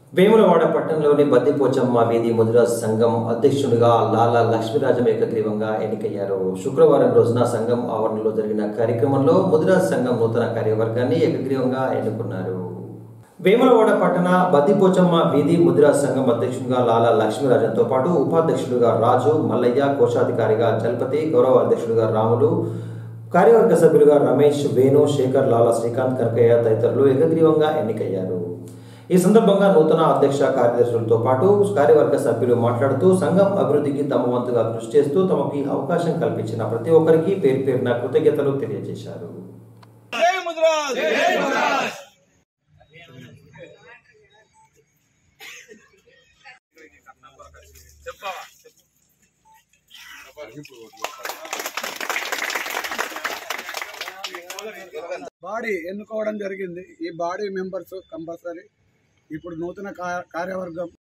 వేములవాడ పట్టణంలోని బద్దిపోచమ్మ వీధి ముదిరాజ్ సంఘం అధ్యక్షుడిగా లాలా లక్ష్మీరాజం ఏకగ్రీవంగా ఎన్నికయ్యారు శుక్రవారం రోజున సంఘం ఆవరణలో జరిగిన కార్యక్రమంలో ముదిరాజ్ సంఘం నూతన కార్యవర్గాన్ని ఏకగ్రీవంగా ఎన్నుకున్నారు వేములవాడ పట్టణ బద్దిపోచమ్మ వీధి ముదిరాజ్ సంఘం అధ్యక్షుడిగా లాలా లక్ష్మీరాజంతో పాటు ఉపాధ్యక్షుడిగా రాజు మల్లయ్య కోశాధికారిగా చలపతి గౌరవ అధ్యక్షుడిగా రాములు కార్యవర్గ సభ్యులుగా రమేష్ వేణు శేఖర్ లాలా శ్రీకాంత్ కనకయ్య తదితరులు ఏకగ్రీవంగా ఎన్నికయ్యారు ఈ సందర్భంగా నూతన అధ్యక్ష కార్యదర్శులతో పాటు కార్యవర్గ సభ్యులు మాట్లాడుతూ సంఘం అభివృద్ధికి తమ వంతుగా కృషి చేస్తూ తమకు ఈ అవకాశం కల్పించిన ప్రతి ఒక్కరికి పేరు పేరున కృతజ్ఞతలు తెలియజేశారు జై ముద్రాజ్ జై ముద్రాజ్ చెప్పవా బాడీ ఎన్నుకోవడం జరిగింది ఈ బాడీ మెంబర్స్ కంపల్సరీ ఇప్పుడు నూతన కా- కార్యవర్గం